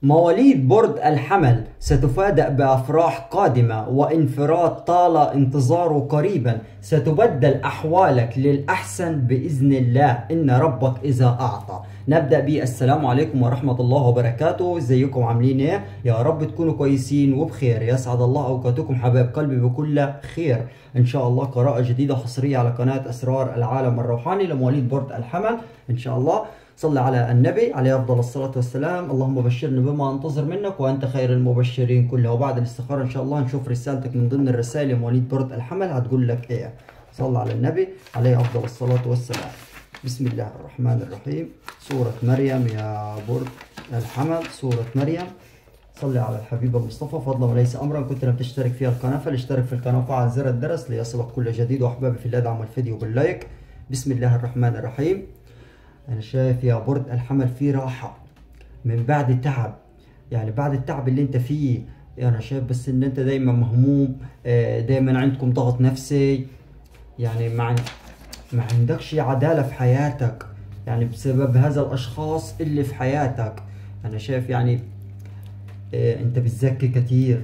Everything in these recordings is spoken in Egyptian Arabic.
مواليد برج الحمل ستفاجأ بأفراح قادمة وانفراد طال انتظاره قريبا ستبدل أحوالك للأحسن بإذن الله إن ربك إذا أعطى نبدأ بالسلام عليكم ورحمة الله وبركاته ازيكم عاملين ايه يا رب تكونوا كويسين وبخير يسعد الله أوقاتكم حبايب قلبي بكل خير إن شاء الله قراءة جديدة حصرية على قناة أسرار العالم الروحاني لمواليد برج الحمل إن شاء الله صلى على النبي عليه افضل الصلاه والسلام اللهم بشرني بما انتظر منك وانت خير المبشرين كلها وبعد الاستخاره ان شاء الله نشوف رسالتك من ضمن الرسائل لمواليد برد الحمل هتقول لك ايه صلى على النبي عليه افضل الصلاه والسلام بسم الله الرحمن الرحيم سوره مريم يا برد الحمل سوره مريم صلي على الحبيب المصطفى فضلا وليس امرا كنت لم تشترك في القناه فلاشترك في القناه وفعل زر الجرس ليصلك كل جديد واحبابي في الله دعموا الفيديو باللايك بسم الله الرحمن الرحيم انا شايف يا برد الحمل فيه راحة من بعد تعب يعني بعد التعب اللي انت فيه انا شايف بس ان انت دايما مهموم دايما عندكم ضغط نفسي يعني ما ما عندكش عدالة في حياتك يعني بسبب هذا الاشخاص اللي في حياتك انا شايف يعني انت بتزكي كتير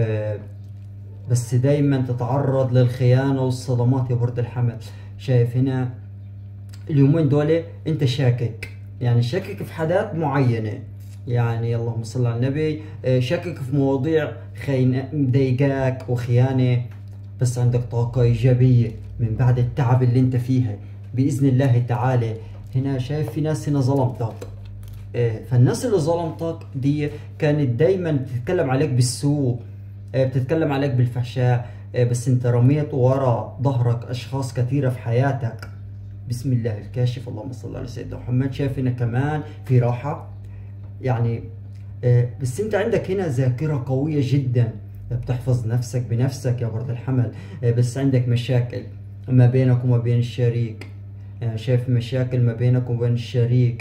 بس دايما تتعرض للخيانة والصدمات يا برد الحمل شايف هنا اليومين دول انت شاكك يعني شاكك في حاجات معينه يعني اللهم صل على النبي شاكك في مواضيع خيانة مضايقاك وخيانه بس عندك طاقه ايجابيه من بعد التعب اللي انت فيها باذن الله تعالى هنا شايف في ناس هنا ظلمتك فالناس اللي ظلمتك دي كانت دايما بتتكلم عليك بالسوء بتتكلم عليك بالفحشاء بس انت رميت ورا ظهرك اشخاص كثيره في حياتك بسم الله الكاشف اللهم صل على سيدنا محمد شايف هنا كمان في راحة يعني بس انت عندك هنا ذاكرة قوية جدا بتحفظ نفسك بنفسك يا برد الحمل بس عندك مشاكل ما بينك وما بين الشريك شايف مشاكل ما بينك وما بين الشريك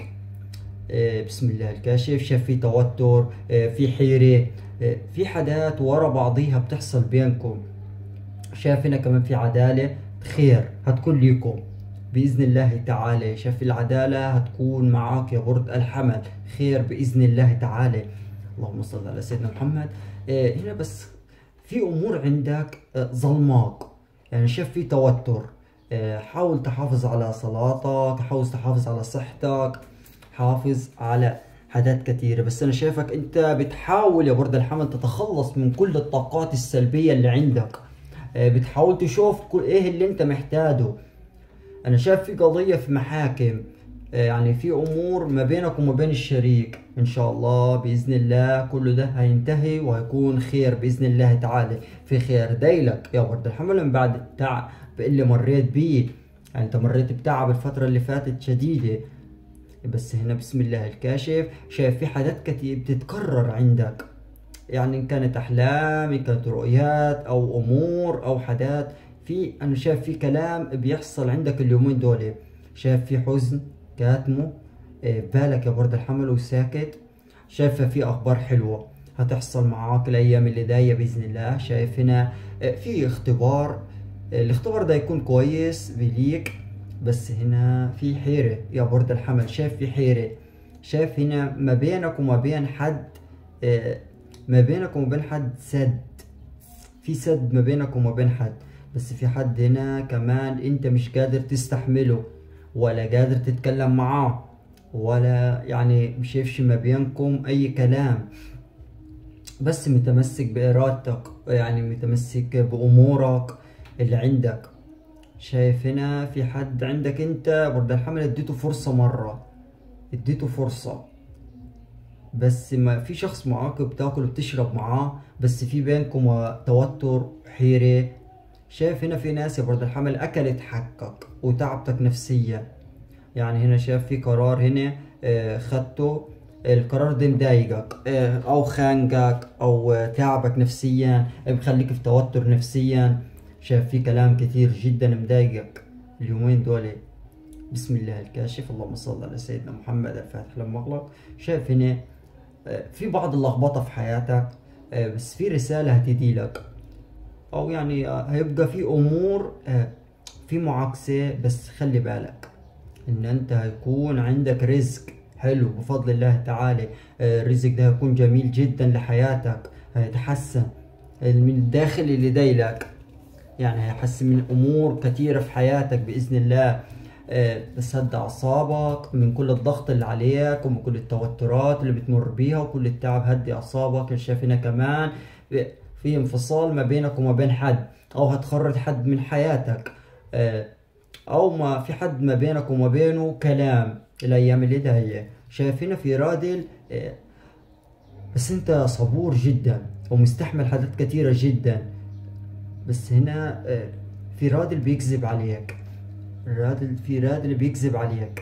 بسم الله الكاشف شايف في توتر في حيرة في حاجات ورا بعضيها بتحصل بينكم شايف هنا كمان في عدالة خير هتكون ليكم بإذن الله تعالى شاف العدالة هتكون معاك يا برد الحمل خير بإذن الله تعالى اللهم صل على سيدنا محمد آه هنا بس في أمور عندك آه ظلماك يعني شاف في توتر آه حاول تحافظ على صلاتك حاول تحافظ على صحتك حافظ على حاجات كثيرة بس أنا شايفك أنت بتحاول يا برد الحمل تتخلص من كل الطاقات السلبية اللي عندك بتحاول تشوف كل إيه اللي أنت محتاجه انا شايف في قضيه في محاكم يعني في امور ما بينك وما بين الشريك ان شاء الله باذن الله كل ده هينتهي وهيكون خير باذن الله تعالى في خير دايلك يا ورد الحمل من بعد التعب اللي مريت بيه يعني انت مريت بتعب الفتره اللي فاتت شديده بس هنا بسم الله الكاشف شايف في حاجات كتير بتتكرر عندك يعني ان كانت احلام ان كانت رؤيات او امور او حاجات في انا شايف في كلام بيحصل عندك اليومين دول شايف في حزن كاتمه بالك يا برد الحمل وساكت شايفه في اخبار حلوه هتحصل معاك الايام اللي جايه باذن الله شايف هنا في اختبار الاختبار ده يكون كويس بليك بس هنا في حيره يا برد الحمل شايف في حيره شايف هنا ما بينك وما بين حد ما بينك وما بين حد سد في سد ما بينك وما بين حد بس في حد هنا كمان انت مش قادر تستحمله ولا قادر تتكلم معاه ولا يعني مشيفش ما بينكم اي كلام بس متمسك بارادتك يعني متمسك بامورك اللي عندك شايف هنا في حد عندك انت برد الحمل اديته فرصة مرة اديته فرصة بس ما في شخص معاك بتاكل وبتشرب معاه بس في بينكم توتر حيرة شايف هنا في ناس يا برد الحمل اكلت حقك وتعبتك نفسيا يعني هنا شايف في قرار هنا آه خدته القرار ده مضايقك آه او خانقك او آه تعبك نفسيا مخليك في توتر نفسيا شايف في كلام كتير جدا مضايقك اليومين دول بسم الله الكاشف اللهم صل على سيدنا محمد الفاتح لما اغلق شايف هنا في بعض اللخبطه في حياتك بس في رساله هتدي لك او يعني هيبقى في امور في معاكسة بس خلي بالك ان انت هيكون عندك رزق حلو بفضل الله تعالى آه، الرزق ده هيكون جميل جدا لحياتك هيتحسن من الداخل اللي دايلك يعني هيحسن من امور كثيره في حياتك باذن الله آه، بس هدى اعصابك من كل الضغط اللي عليك ومن كل التوترات اللي بتمر بيها وكل التعب هدي اعصابك شايف هنا كمان في انفصال ما بينك وما بين حد او هتخرج حد من حياتك آه، او ما في حد ما بينك وما بينه كلام الايام اللي جايه شايف هنا في رادل آه، بس انت صبور جدا ومستحمل حاجات كثيره جدا بس هنا في رادل بيكذب عليك رادل في رادل بيكذب عليك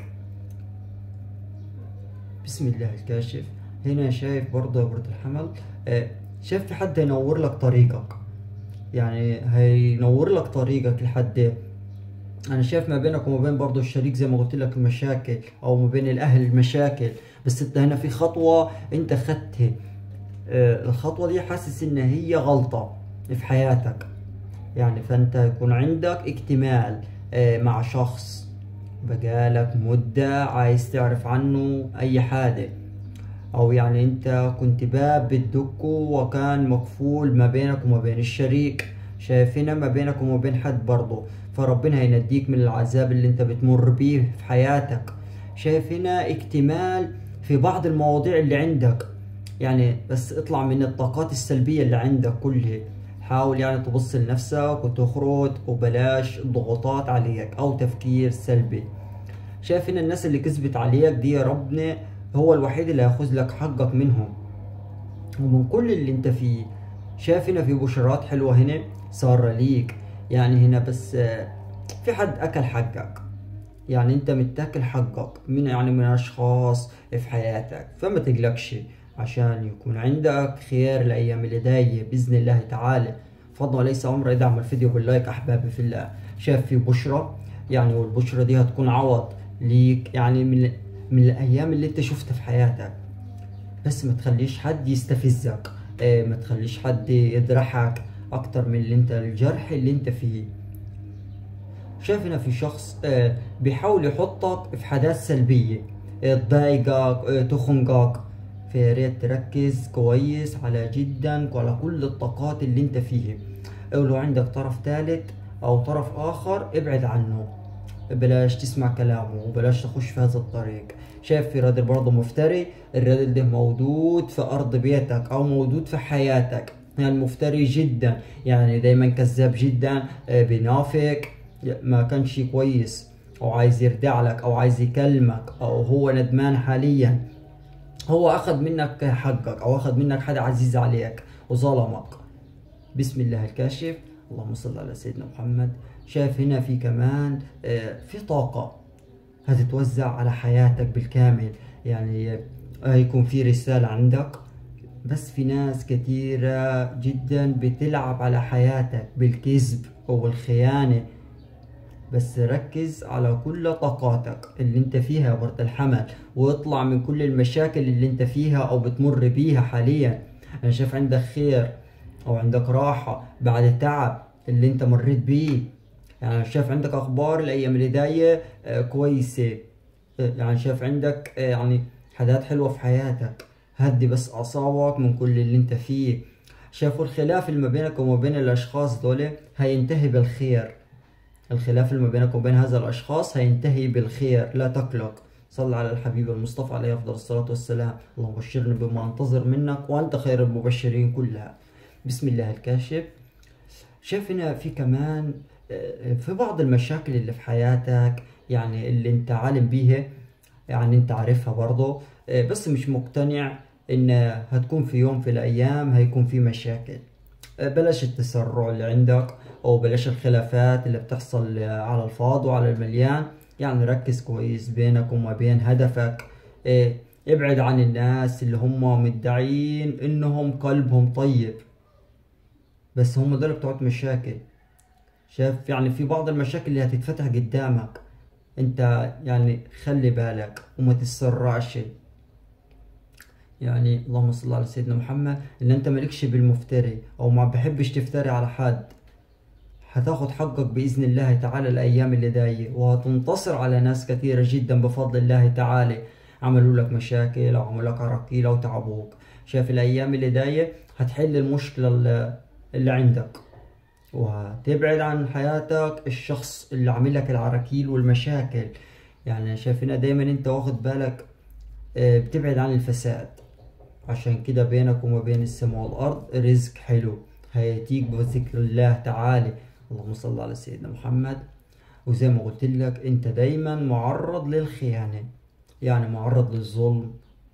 بسم الله الكاشف هنا شايف برضه يا برد الحمل آه، شايف في حد هينور لك طريقك يعني هينور لك طريقك لحد انا شايف ما بينك وما بين برضه الشريك زي ما قلت لك مشاكل او ما بين الاهل المشاكل بس انت هنا في خطوه انت خدتها آه، الخطوه دي حاسس ان هي غلطه في حياتك يعني فانت يكون عندك اكتمال آه، مع شخص بقالك مدة عايز تعرف عنه أي حاجة أو يعني أنت كنت باب بتدقه وكان مقفول ما بينك وما بين الشريك شايفينها ما بينك وما بين حد برضه فربنا هينديك من العذاب اللي أنت بتمر بيه في حياتك شايفينها اكتمال في بعض المواضيع اللي عندك يعني بس اطلع من الطاقات السلبية اللي عندك كلها حاول يعني تبص لنفسك وتخرج وبلاش ضغوطات عليك او تفكير سلبي شايف ان الناس اللي كذبت عليك دي ربنا هو الوحيد اللي هياخذ لك حقك منهم ومن كل اللي انت فيه شايف هنا في بشرات حلوة هنا صار ليك يعني هنا بس في حد اكل حقك يعني انت متاكل حقك من يعني من اشخاص في حياتك فما تقلقش عشان يكون عندك خير الايام اللي جايه باذن الله تعالى فضل وليس امر ادعم الفيديو باللايك احبابي في الله شايف في بشرة يعني والبشرة دي هتكون عوض ليك يعني من من الايام اللي انت شفتها في حياتك بس ما تخليش حد يستفزك اه ما تخليش حد يجرحك اكتر من اللي انت الجرح اللي انت فيه شايف هنا في شخص اه بيحاول يحطك في حدث سلبية اه تضايقك اه تخنقك فيا ريت تركز كويس على جدا وعلى كل الطاقات اللي انت فيها او لو عندك طرف ثالث او طرف اخر ابعد عنه بلاش تسمع كلامه وبلاش تخش في هذا الطريق شايف في رادل برضه مفتري الرادل ده موجود في ارض بيتك او موجود في حياتك يعني مفتري جدا يعني دايما كذاب جدا آه، بينافق ما كانش كويس او عايز يردع لك او عايز يكلمك او هو ندمان حاليا هو اخذ منك حقك او اخذ منك حدا عزيز عليك وظلمك بسم الله الكاشف اللهم صل على سيدنا محمد شايف هنا في كمان آه، في طاقة هتتوزع على حياتك بالكامل يعني هيكون في رسالة عندك بس في ناس كثيرة جدا بتلعب على حياتك بالكذب والخيانة بس ركز على كل طاقاتك اللي انت فيها يا برد الحمل واطلع من كل المشاكل اللي انت فيها او بتمر بيها حاليا انا شايف عندك خير او عندك راحة بعد تعب اللي انت مريت بيه يعني شايف عندك اخبار الايام اللي جاية آه، كويسة آه، يعني شايف عندك آه، يعني حاجات حلوة في حياتك هدي بس اعصابك من كل اللي انت فيه شافوا الخلاف اللي ما بينك وما بين الاشخاص دول هينتهي بالخير الخلاف اللي ما بينك وبين هذا الأشخاص هينتهي بالخير لا تقلق صل على الحبيب المصطفى عليه أفضل الصلاة والسلام اللهم بشرني بما أنتظر منك وأنت خير المبشرين كلها بسم الله الكاشف شايف هنا في كمان آه، في بعض المشاكل اللي في حياتك يعني اللي انت عالم بيها يعني انت عارفها برضه آه، بس مش مقتنع ان هتكون في يوم في الايام هيكون في مشاكل آه، بلاش التسرع اللي عندك او بلاش الخلافات اللي بتحصل على الفاضي وعلى المليان يعني ركز كويس بينك وما بين هدفك إيه ابعد عن الناس اللي هم مدعين انهم قلبهم طيب بس هم دول بتوع مشاكل شايف يعني في بعض المشاكل اللي هتتفتح قدامك انت يعني خلي بالك وما تسرعش يعني اللهم صل على سيدنا محمد ان انت مالكش بالمفتري او ما بحبش تفتري على حد هتاخد حقك بإذن الله تعالى الأيام اللي جاية وهتنتصر على ناس كثيرة جدا بفضل الله تعالى عملوا لك مشاكل او عملوا لك عراقيل او تعبوك شايف الايام اللي جايه هتحل المشكله اللي, اللي عندك وهتبعد عن حياتك الشخص اللي عامل لك العراكيل والمشاكل يعني شايفين دايما انت واخد بالك آه، بتبعد عن الفساد عشان كده بينك وما بين السماء والأرض رزق حلو هيأتيك بذكر الله تعالى اللهم صل على سيدنا محمد وزي ما قلت لك انت دايما معرض للخيانة يعني معرض للظلم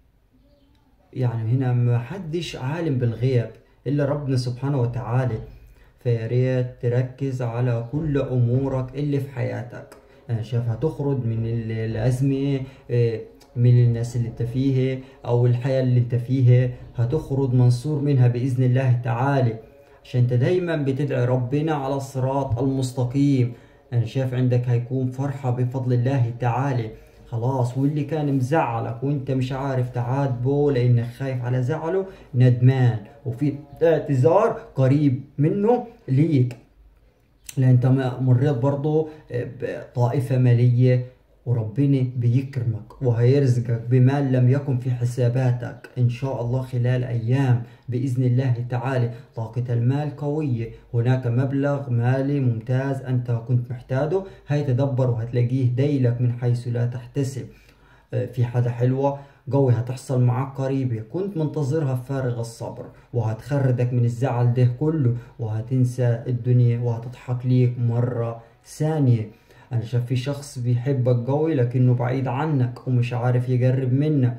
يعني هنا ما حدش عالم بالغيب إلا ربنا سبحانه وتعالى فيا ريت تركز على كل أمورك اللي في حياتك أنا شايف هتخرج من الأزمة آه، من الناس اللي انت فيها او الحياة اللي انت فيها هتخرج منصور منها بإذن الله تعالى عشان انت دايما بتدعي ربنا على الصراط المستقيم انا شايف عندك هيكون فرحة بفضل الله تعالى خلاص واللي كان مزعلك وانت مش عارف تعاتبه لانك خايف على زعله ندمان وفي اعتذار قريب منه ليك لان انت مريت برضه بطائفة مالية وربنا بيكرمك وهيرزقك بمال لم يكن في حساباتك إن شاء الله خلال أيام بإذن الله تعالى طاقة المال قوية هناك مبلغ مالي ممتاز أنت كنت محتاجه هيتدبر وهتلاقيه ديلك من حيث لا تحتسب آه، في حاجة حلوة قوي هتحصل معاك قريبة كنت منتظرها بفارغ الصبر وهتخردك من الزعل ده كله وهتنسى الدنيا وهتضحك ليك مرة ثانية انا شايف في شخص بيحبك قوي لكنه بعيد عنك ومش عارف يقرب منك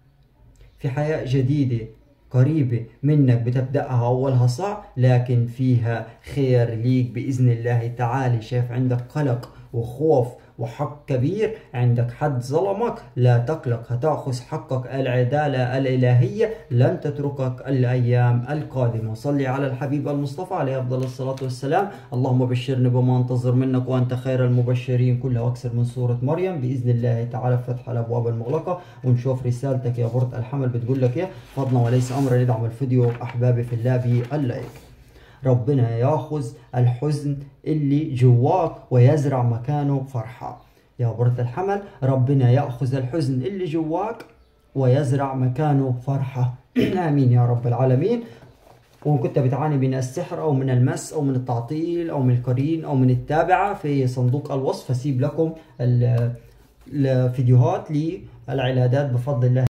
في حياة جديدة قريبة منك بتبدأها أولها صعب لكن فيها خير ليك بإذن الله تعالى شايف عندك قلق وخوف وحق كبير عندك حد ظلمك لا تقلق هتأخذ حقك العدالة الإلهية لن تتركك الأيام القادمة صلي على الحبيب المصطفى عليه أفضل الصلاة والسلام اللهم بشرني بما انتظر منك وأنت خير المبشرين كلها أكثر من سورة مريم بإذن الله تعالى فتح الأبواب المغلقة ونشوف رسالتك يا برد الحمل بتقول لك إيه فضلا وليس أمرا ندعم الفيديو أحبابي في الله باللايك ربنا ياخذ الحزن اللي جواك ويزرع مكانه فرحة يا برة الحمل ربنا يأخذ الحزن اللي جواك ويزرع مكانه فرحة آمين يا رب العالمين وإن كنت بتعاني من السحر أو من المس أو من التعطيل أو من القرين أو من التابعة في صندوق الوصف أسيب لكم الفيديوهات للعلاجات بفضل الله